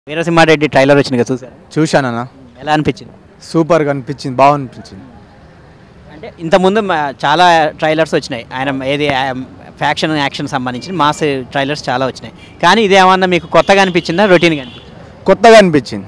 Veera Simha Reddy trailer వచ్చింది కదా చూసారు చూశానన్న ఎలా అనిపించింది సూపర్గా అనిపించింది బాగా అనిపించింది అంటే ఇంతకుముందు మా- చాలా ట్రైలర్స్ వచ్చినాయి ఆయన ఏది ఫ్యాక్షన్ యాక్షన్ సంబంధించి మాస్ ట్రైలర్స్ చాలా వచ్చినాయి కానీ ఇదేమన్నా మీకు కొత్తగా అనిపించిందా రొటీన్గా అనిపించింది కొత్తగా అనిపించింది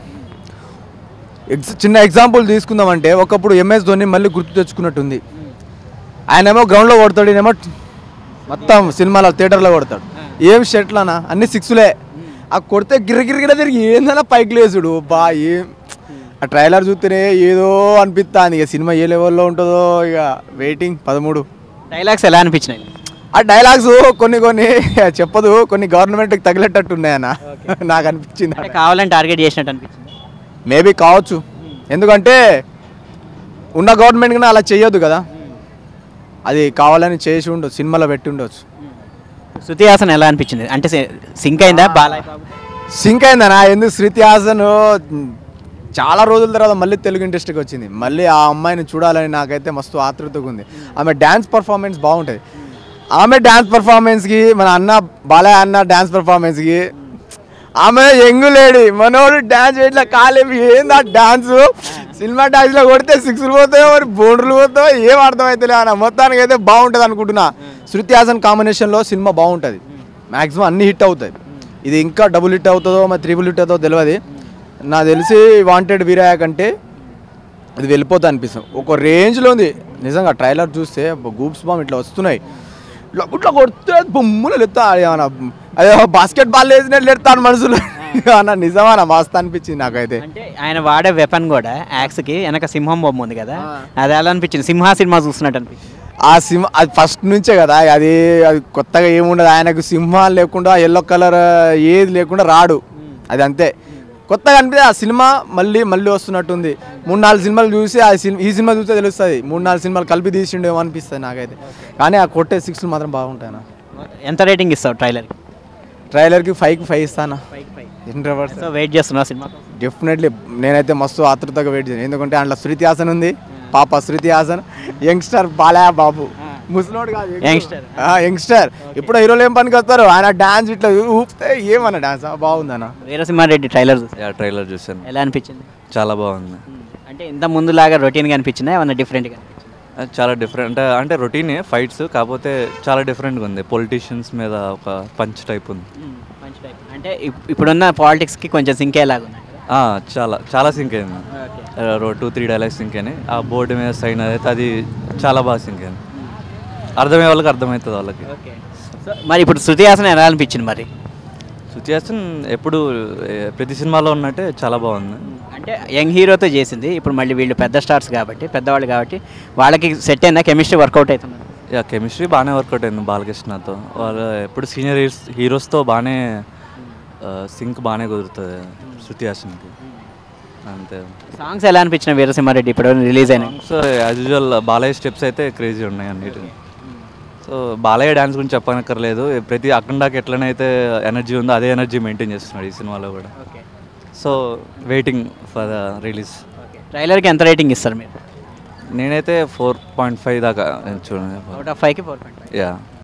ఎగ్జ్ చిన్న ఎగ్జాంపుల్ తీసుకుందామంటే ఒకప్పుడు ఎంఎస్ ధోని మళ్ళీ గుర్తు తెచ్చుకున్నట్టుంది ఆయనేమో గ్రౌండ్లో కొడతాడు ఈయనేమో మొత్తం సినిమాలో థియేటర్లో కొడతాడు ఏం షర్ట్లనా అన్ని సిక్స్లే ఆ కొడితే గిరగిరిగిర తిరిగి ఏందన్నా పైకి లేసుడు బా ఏం ఆ ట్రైలర్ చూస్తేనే ఏదో అనిపిస్తుంది ఇక సినిమా ఏ లెవెల్లో ఉంటుందో ఇక వెయిటింగ్ పదమూడు డైలాగ్స్ ఎలా అనిపించినాయి ఆ డైలాగ్స్ కొన్ని కొన్ని చెప్పదు కొన్ని గవర్నమెంట్కి తగిలేటట్టు ఉన్నాయన్న నాకు అనిపించింది అంటే కావాలని టార్గెట్ చేసినట్టు అనిపించింది మేబీ కావచ్చు ఎందుకంటే ఉన్న గవర్నమెంట్ కూడా అలా చేయొద్దు కదా అది కావాలని చేసి ఉండొచ్చు సినిమాలో పెట్టి ఉండొచ్చు శృతి హాసన్ ఎలా అనిపించింది అంటే సింక్ అయిందా బాలయ్య బాబు సింక్ అయిందనా ఎందుకు శృతి హాసన్ చాలా రోజుల తర్వాత మళ్ళీ తెలుగు ఇండస్ట్రీకి వచ్చింది మళ్ళీ ఆ అమ్మాయిని చూడాలని నాకైతే మస్తు ఆతృతగా ఉంది ఆమె డ్యాన్స్ పర్ఫార్మెన్స్ బాగుంటుంది ఆమె డ్యాన్స్ పర్ఫార్మెన్స్కి మన అన్న బాలయ్య అన్న డ్యాన్స్ పర్ఫార్మెన్స్కి ఆమె ఎంగు లేడీ మనోడు డ్యాన్స్ చేయట్లే కాలేమి ఏంది ఆ డ్యాన్స్ సినిమా డ్యాన్స్లో కొడితే సిక్స్లు పోతాయో మరి బోండ్రులు పోతాయో ఏం అర్థమైతే అన్న మొత్తానికి అయితే బాగుంటుంది అనుకుంటున్నా శృతి హాసన్ కాంబినేషన్లో సినిమా బాగుంటుంది మ్యాక్సిమం అన్ని హిట్ అవుతాయి ఇది ఇంకా డబుల్ హిట్ అవుతుందో మరి త్రిబుల్ హిట్ అవుతుందో తెలియదు నాకు తెలిసి వాంటెడ్ వీరాయ కంటే ఇది వెళ్ళిపోతా అనిపిస్తుంది ఒక రేంజ్లో ఉంది నిజంగా ట్రైలర్ చూస్తే గూప్స్ బామ్ ఇట్లా వస్తున్నాయి ఇట్లా ఇట్లా కొడితే బొమ్ములు ఎత్తా ఏమన్నా అదే బాస్కెట్ బాల్ వేసినట్లు ఎడతాను మనుషులు అన్న నిజమా మస్తు అనిపించింది నాకైతే అంటే ఆయన వాడే వెపన్ కూడా యాక్స్కి వెనక సింహం బొమ్మ ఉంది కదా అది ఎలా అనిపించింది సింహ సినిమా చూస్తున్నట్టు అనిపించింది ఆ సింహ అది ఫస్ట్ నుంచే కదా అది అది కొత్తగా ఏముండదు ఆయనకు సింహాలు లేకుండా ఎల్లో కలర్ ఏది లేకుండా రాడు అది అంతే కొత్తగా అనిపిస్తే ఆ సినిమా మళ్ళీ మళ్ళీ వస్తున్నట్టుంది మూడు నాలుగు సినిమాలు చూసి ఆ సినిమా ఈ సినిమా చూస్తే తెలుస్తుంది మూడు నాలుగు సినిమాలు కలిపి తీసిండేమో అనిపిస్తుంది నాకైతే కానీ ఆ కొట్టే సిక్స్లు మాత్రం బాగుంటాయి ఎంత రేటింగ్ ఇస్తావు ట్రైలర్కి ట్రైలర్కి ఫైవ్కి ఫైవ్ ఇస్తానా ఇంట్రవర్స్ సో వెయిట్ చేస్తున్నా సినిమా డెఫినెట్లీ నేనైతే మస్తు ఆతృతగా వెయిట్ చేయను ఎందుకంటే అందులో శృతి హాసన్ ఉంది పాప శృతి హాసన్ యంగ్స్టర్ బాలయ్య బాబు ముసలోడు కాదు Youngster. ఆ, యంగ్స్టర్ ఇప్పుడు హీరోలు ఏం పనికి వస్తారు ఆయన డాన్స్ ఇట్లా ఊపితే ఏమన్నా డాన్స్ బాగుందన్న వీరసింహారెడ్డి ట్రైలర్ చూసి యా ట్రైలర్ చూసాను ఎలా అనిపించింది చాలా బాగుంది అంటే ఇంత ముందులాగా రొటీన్గా అనిపించిందా ఏమన్నా డిఫరెంట్గా అది చాలా డిఫరెంట్ అంటే అంటే రొటీనే ఫైట్స్ కాకపోతే చాలా డిఫరెంట్గా ఉంది పొలిటీషియన్స్ మీద ఒక పంచ్ టైప్ ఉంది మంచి టైప్ అంటే ఇప్- ఇప్పుడున్న పాలిటిక్స్కి కొంచెం సింక్ అయ్యేలాగా ఉన్నాయి ఆ, చాలా చాలా సింక్ అయింది టూ త్రీ డైలాగ్స్ సింక్ అయినాయి ఆ బోర్డు మీద సైన్ అయితే అది చాలా బాగా సింక్ అయింది అర్థమయ్యే వాళ్ళకి అర్థమవుతుంది వాళ్ళకి ఓకే సో మరి ఇప్పుడు శృతి హాసన్ ఎలా అనిపించింది మరి సిచ్యుయేషన్ ఎప్పుడు ఏ, ప్రతి సినిమాలో ఉన్నట్టే చాలా బాగుంది అంటే యంగ్ హీరోతో చేసింది ఇప్పుడు మళ్ళీ వీళ్ళు పెద్ద స్టార్స్ కాబట్టి పెద్దవాళ్ళు కాబట్టి వాళ్ళకి సెట్ అయినా కెమిస్ట్రీ వర్కౌట్ అవుతుంది యా కెమిస్ట్రీ బాగానే వర్కౌట్ అయింది బాలకృష్ణతో వాళ్ళు ఎప్పుడు సీనియర్ హీరోస్తో బాగానే సింక్ బాగానే కుదురుతుంది శృతి హాసన్కి అంతే సాంగ్స్ ఎలా అనిపించిన వీరసింహారెడ్డి ఇప్పుడు రిలీజ్ అయినాయి so as usual Balayya steps అయితే క్రేజీ ఉన్నాయి అన్నిటిని సో బాలయ్య డ్యాన్స్ గురించి చెప్పనక్కర్లేదు ప్రతి అఖండాకి ఎట్లనైతే ఎనర్జీ ఉందో అదే ఎనర్జీ మెయింటైన్ చేస్తున్నాడు ఈ సినిమాలో కూడా okay so waiting for the release ట్రైలర్కి ఎంత రేటింగ్ ఇస్తారు మీరు నేనైతే ఫోర్ పాయింట్ ఫైవ్ దాకా చూడండి అవుట్ ఆఫ్ ఫైవ్కి ఫోర్ పాయింట్ యా